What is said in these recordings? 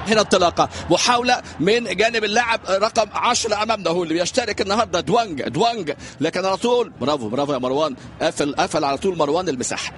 هنا انطلاقة محاولة من جانب اللاعب رقم 10 أمامنا هو اللي بيشترك النهاردة دوانج دوانج لكن على طول برافو برافو يا مروان قفل قفل على طول مروان المساحة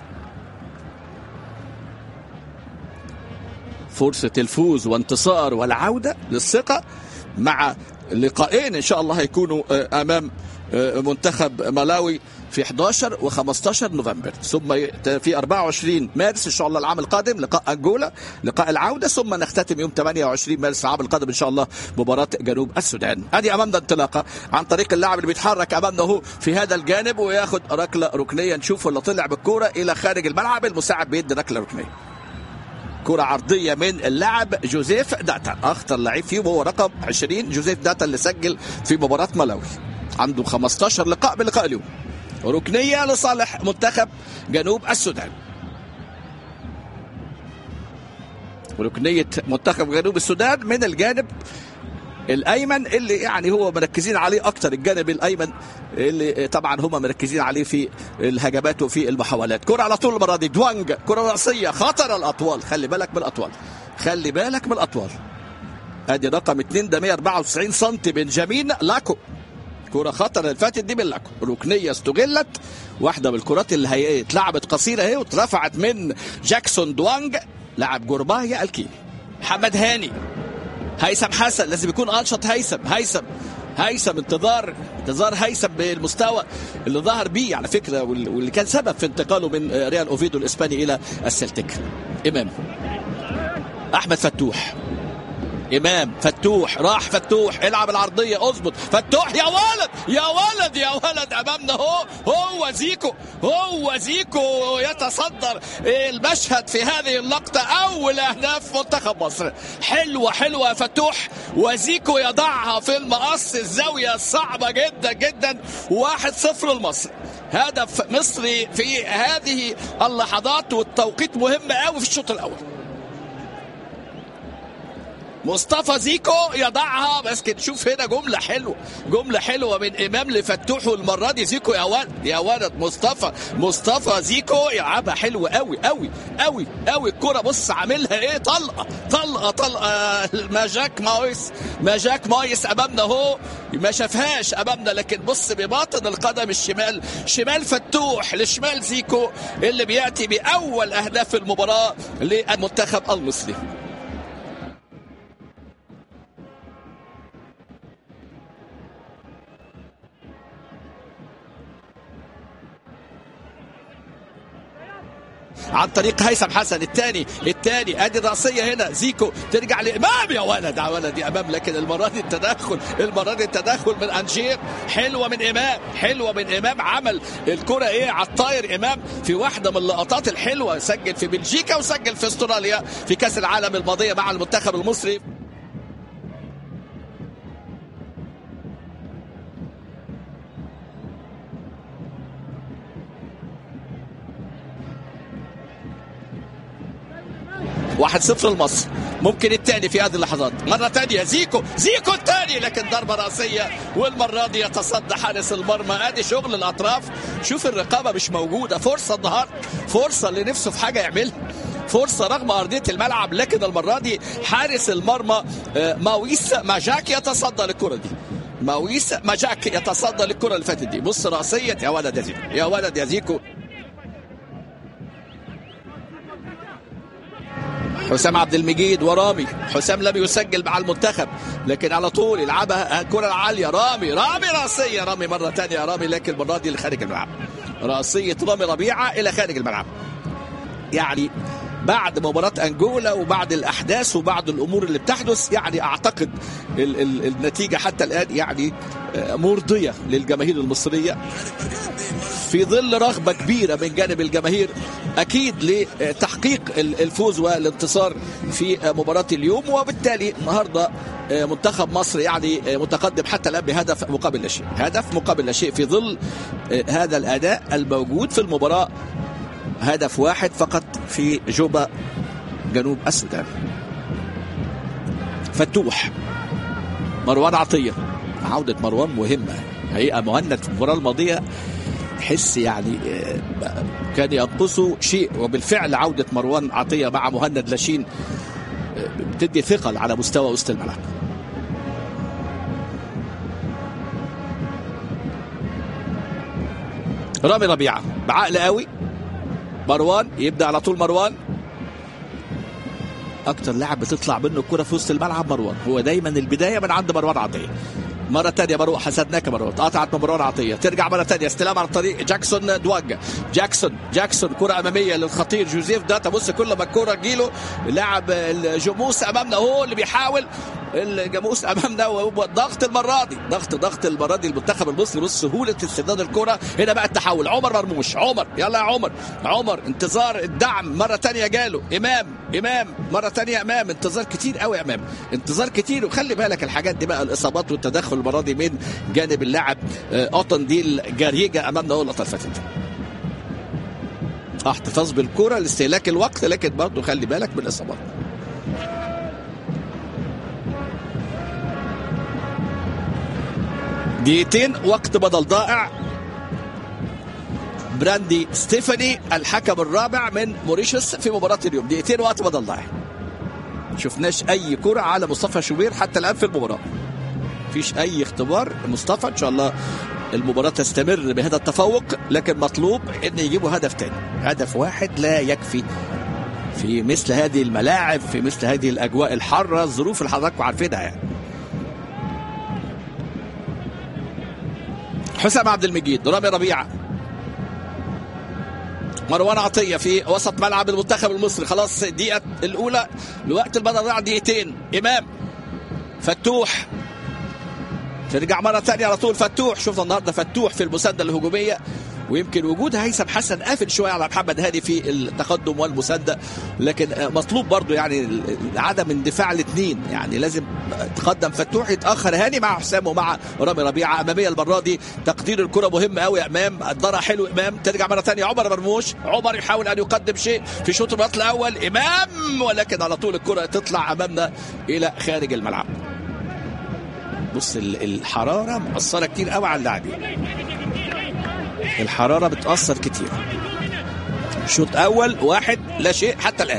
فرصة الفوز وانتصار والعودة للثقة مع لقاءين إن شاء الله هيكونوا أمام منتخب ملاوي في 11 و15 نوفمبر ثم في 24 مارس ان شاء الله العام القادم لقاء انجولا لقاء العوده ثم نختتم يوم 28 مارس العام القادم ان شاء الله مباراه جنوب السودان ادي امامنا انطلاقه عن طريق اللاعب اللي بيتحرك امامنا هو في هذا الجانب وياخد ركله ركنيه نشوف ولا طلع بالكوره الى خارج الملعب المساعد بيدي ركله ركنيه كرة عرضية من اللاعب جوزيف داتا أخطر لعيب فيهم هو رقم 20 جوزيف داتا اللي سجل في مباراة ملاوي عنده 15 لقاء بلقاء اليوم ركنية لصالح منتخب جنوب السودان ركنية منتخب جنوب السودان من الجانب الايمن اللي يعني هو مركزين عليه اكتر الجانب الايمن اللي طبعا هم مركزين عليه في الهجمات وفي المحاولات كرة على طول المره دي دوانج كرة راسية خطر الاطوال خلي بالك من الاطوال خلي بالك من الاطوال ادي رقم 2 ده 194 سم بنجامين لاكو كرة خطر اللي فاتت دي من لاكو ركنية استغلت واحدة من الكرات اللي هي اتلعبت قصيرة اهي واترفعت من جاكسون دوانج لاعب جورباهيا الكيني محمد هاني هيثم حسن لازم يكون انشط هيثم هيثم هيثم انتظار انتظار هيثم بالمستوى اللي ظهر بيه على فكره واللي كان سبب في انتقاله من ريال اوفيدو الاسباني الى السلتيك امام احمد فتوح امام فتوح راح فتوح العب العرضيه اظبط فتوح يا ولد يا ولد يا ولد امامنا هو هو زيكو هو زيكو يتصدر المشهد في هذه اللقطه اول اهداف منتخب مصر حلوه حلوه يا فتوح وزيكو يضعها في المقص الزاويه الصعبه جدا جدا واحد صفر لمصر هدف مصري في هذه اللحظات والتوقيت مهم قوي في الشوط الاول مصطفى زيكو يضعها بس كده شوف هنا جمله حلوه جمله حلوه من امام لفتوح والمره دي زيكو يا ولد يا ولد مصطفى مصطفى زيكو يلعبها حلوه قوي قوي قوي قوي الكره بص عاملها ايه طلقه طلقه طلقه ماجاك مايس ماجاك مايس امامنا اهو ما شافهاش امامنا لكن بص بباطن القدم الشمال شمال فتوح لشمال زيكو اللي بياتي باول اهداف المباراه للمنتخب المصري عن طريق هيثم حسن الثاني الثاني ادي الراسيه هنا زيكو ترجع لامام يا ولد يا ولد يا امام لكن المره دي التدخل المره دي التدخل من انجير حلوه من امام حلوه من امام عمل الكره ايه على الطاير امام في واحده من اللقطات الحلوه سجل في بلجيكا وسجل في استراليا في كاس العالم الماضيه مع المنتخب المصري واحد صفر لمصر ممكن الثاني في هذه اللحظات مرة ثانية زيكو زيكو الثاني لكن ضربة رأسية والمرة دي يتصدى حارس المرمى ادي شغل الأطراف شوف الرقابة مش موجودة فرصة النهاردة فرصة اللي نفسه في حاجة يعملها فرصة رغم أرضية الملعب لكن المرة دي حارس المرمى ماويس ماجاك يتصدى للكرة دي ماويس ماجاك يتصدى للكرة اللي فاتت دي بص رأسية يا ولد يا زيكو يا ولد يا زيكو حسام عبد المجيد ورامي حسام لم يسجل مع المنتخب لكن على طول يلعبها الكره العاليه رامي رامي راسيه رامي مره ثانيه رامي لكن المره دي لخارج الملعب راسيه رامي ربيعه الى خارج الملعب يعني بعد مباراة أنجولا وبعد الأحداث وبعد الأمور اللي بتحدث يعني أعتقد ال ال النتيجة حتى الآن يعني مرضية للجماهير المصرية في ظل رغبة كبيرة من جانب الجماهير أكيد لتحقيق الفوز والانتصار في مباراة اليوم وبالتالي النهاردة منتخب مصر يعني متقدم حتى الآن بهدف مقابل لا شيء هدف مقابل لا شيء في ظل هذا الأداء الموجود في المباراة هدف واحد فقط في جوبا جنوب السودان فتوح مروان عطية عودة مروان مهمة هيئة مهند في المباراة الماضية تحس يعني كان ينقصه شيء وبالفعل عودة مروان عطية مع مهند لاشين بتدي ثقل على مستوى وسط الملعب رامي ربيعه بعقل قوي مروان يبدا على طول مروان اكتر لاعب بتطلع منه الكره في وسط الملعب مروان هو دايما البدايه من عند مروان عطيه مرة تانية مروان حسدناك مروان قطعت من مروان عطية ترجع مرة تانية استلام على الطريق جاكسون دواجا جاكسون جاكسون كرة أمامية للخطير جوزيف ده تبص كل ما الكرة تجيله لاعب الجاموس أمامنا هو اللي بيحاول الجاموس امامنا ضغط المره دي ضغط ضغط المره دي المنتخب المصري بص سهوله استرداد الكره هنا بقى التحول عمر مرموش عمر يلا يا عمر عمر انتظار الدعم مره تانية جاله امام امام مره تانية امام انتظار كتير قوي امام انتظار كتير وخلي بالك الحاجات دي بقى الاصابات والتدخل المره دي من جانب اللاعب اوتن ديل جاريجا امامنا هو اللقطه اللي فاتت احتفاظ بالكره لاستهلاك الوقت لكن برضه خلي بالك من الاصابات دقيقتين وقت بدل ضائع براندي ستيفاني الحكم الرابع من موريشيوس في مباراة اليوم دقيقتين وقت بدل ضائع شفناش اي كرة على مصطفى شوبير حتى الان في المباراة مفيش اي اختبار مصطفى ان شاء الله المباراة تستمر بهذا التفوق لكن مطلوب ان يجيبوا هدف تاني هدف واحد لا يكفي في مثل هذه الملاعب في مثل هذه الاجواء الحارة الظروف اللي حضراتكم عارفينها يعني حسام عبد المجيد رامي ربيعه مروان عطيه في وسط ملعب المنتخب المصري خلاص الدقيقه الاولى لوقت البدل ضاع دقيقتين امام فتوح ترجع مره ثانيه على طول فتوح شفنا النهارده فتوح في المسانده الهجوميه ويمكن وجود هيثم حسن قافل شويه على محمد هادي في التقدم والمسانده لكن مطلوب برضو يعني عدم اندفاع الاثنين يعني لازم تقدم فتوح يتاخر هاني مع حسام ومع رامي ربيعه اماميه المره دي تقدير الكره مهم قوي امام الضرع حلو امام ترجع مره ثانيه عمر مرموش عمر يحاول ان يقدم شيء في شوط الوقت الاول امام ولكن على طول الكره تطلع امامنا الى خارج الملعب بص الحراره مؤثره كتير قوي على اللاعبين الحراره بتاثر كتير شوط اول واحد لا شيء حتى الان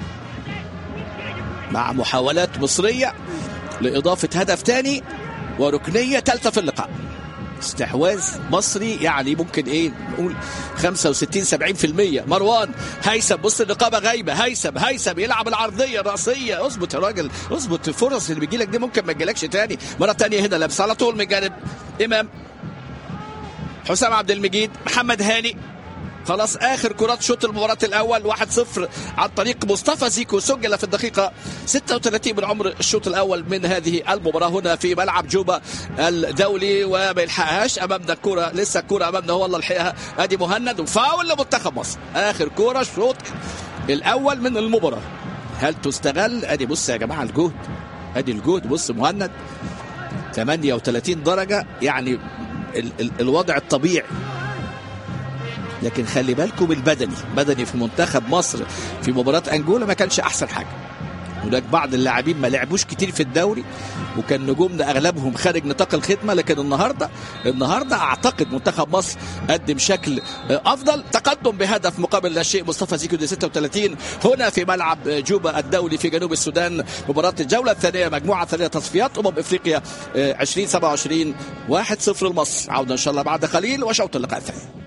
مع محاولات مصريه لاضافه هدف ثاني وركنيه ثالثه في اللقاء استحواذ مصري يعني ممكن ايه نقول 65 70% مروان هيثم بص الرقابه غايبه هيثم هيثم يلعب العرضيه الراسيه اظبط يا راجل اظبط الفرص اللي بيجي لك دي ممكن ما تجيلكش تاني مره تانية هنا لابس على طول من جانب امام حسام عبد المجيد محمد هاني خلاص اخر كرات شوط المباراه الاول 1-0 عن طريق مصطفى زيكو سجل في الدقيقه 36 من عمر الشوط الاول من هذه المباراه هنا في ملعب جوبا الدولي وما يلحقهاش امامنا الكره لسه الكره امامنا هو الله لحقها ادي مهند وفاول لمنتخب مصر اخر كره الشوط الاول من المباراه هل تستغل ادي بص يا جماعه الجهد ادي الجهد بص مهند 38 درجه يعني ال ال الوضع الطبيعي لكن خلي بالكم البدني بدني في منتخب مصر في مباراة أنجولا ما كانش أحسن حاجة هناك بعض اللاعبين ما لعبوش كتير في الدوري وكان نجومنا اغلبهم خارج نطاق الخدمه لكن النهارده النهارده اعتقد منتخب مصر قدم شكل افضل تقدم بهدف مقابل لا شيء مصطفى زيكو دي 36 هنا في ملعب جوبا الدولي في جنوب السودان مباراه الجوله الثانيه مجموعه ثانيه تصفيات امم افريقيا 2027 1-0 لمصر عوده ان شاء الله بعد قليل وشوط اللقاء الثاني